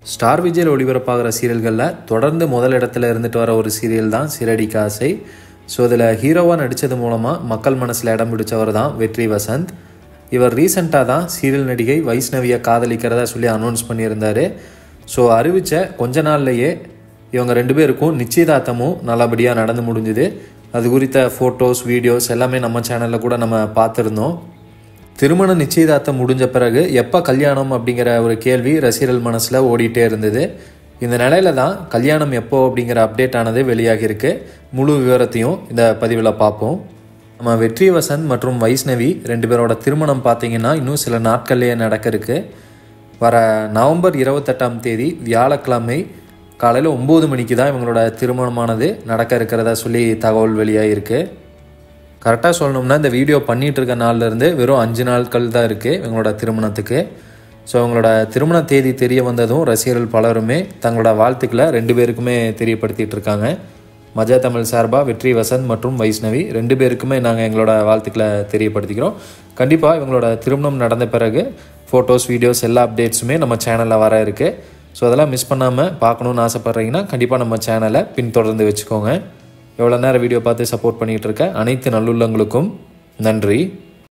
star விஜயில் ஒளிபரப்பாகிற சீரியல்களில் தொடர்ந்து முதல் இடத்துல இருந்துட்டு வர ஒரு சீரியல் தான் சிறடி காசை ஸோ இதில் ஹீரோவாக நடித்தது மூலமாக மக்கள் மனசில் இடம் பிடிச்சவர் தான் வெற்றி வசந்த் இவர் ரீசெண்டாக தான் சீரியல் நடிகை வைஷ்ணவியை காதலிக்கிறதா சொல்லி அனௌன்ஸ் பண்ணியிருந்தார் ஸோ அறிவித்த கொஞ்ச நாள்லையே இவங்க ரெண்டு பேருக்கும் நிச்சயதார்த்தமும் நல்லபடியாக நடந்து முடிஞ்சுது அது குறித்த ஃபோட்டோஸ் வீடியோஸ் எல்லாமே நம்ம சேனலில் கூட நம்ம பார்த்துருந்தோம் திருமண நிச்சயதார்த்தம் முடிஞ்ச பிறகு எப்போ கல்யாணம் அப்படிங்கிற ஒரு கேள்வி ரசிகர்கள் மனசில் ஓடிட்டே இருந்தது இந்த நிலையில தான் கல்யாணம் எப்போ அப்படிங்கிற அப்டேட் ஆனது வெளியாகியிருக்கு முழு விவரத்தையும் இந்த பதிவில் பார்ப்போம் நம்ம வெற்றி வசந்த் மற்றும் வைஷ்ணவி ரெண்டு பேரோட திருமணம் பார்த்தீங்கன்னா இன்னும் சில நாட்கள்லேயே நடக்க இருக்கு வர நவம்பர் இருபத்தெட்டாம் தேதி வியாழக்கிழமை காலையில் ஒம்பது மணிக்கு தான் இவங்களோட திருமணமானது நடக்க இருக்கிறதா சொல்லி தகவல் வெளியாகிருக்கு கரெக்டாக சொல்லணும்னா இந்த வீடியோ பண்ணிகிட்டு இருக்க நாள்லேருந்து வெறும் அஞ்சு நாட்கள் தான் இருக்குது இவங்களோட திருமணத்துக்கு ஸோ அவங்களோட திருமண தேதி தெரிய வந்ததும் ரசிகர்கள் பலருமே தங்களோட வாழ்த்துக்களை ரெண்டு பேருக்குமே தெரியப்படுத்திட்டு இருக்காங்க மஜா தமிழ் சார்பாக வெற்றி வசந்த் மற்றும் வைஷ்ணவி ரெண்டு பேருக்குமே நாங்கள் எங்களோட வாழ்த்துக்களை தெரியப்படுத்திக்கிறோம் கண்டிப்பாக இவங்களோட திருமணம் நடந்த பிறகு ஃபோட்டோஸ் வீடியோஸ் எல்லா அப்டேட்ஸுமே நம்ம சேனலில் வர இருக்குது ஸோ அதெல்லாம் மிஸ் பண்ணாமல் பார்க்கணுன்னு ஆசைப்பட்றீங்கன்னா கண்டிப்பாக நம்ம சேனலை பின்தொடர்ந்து வச்சுக்கோங்க எவ்வளோ நேரம் வீடியோ பார்த்து சப்போர்ட் பண்ணிகிட்டு இருக்க அனைத்து நல்லுள்ளங்களுக்கும் நன்றி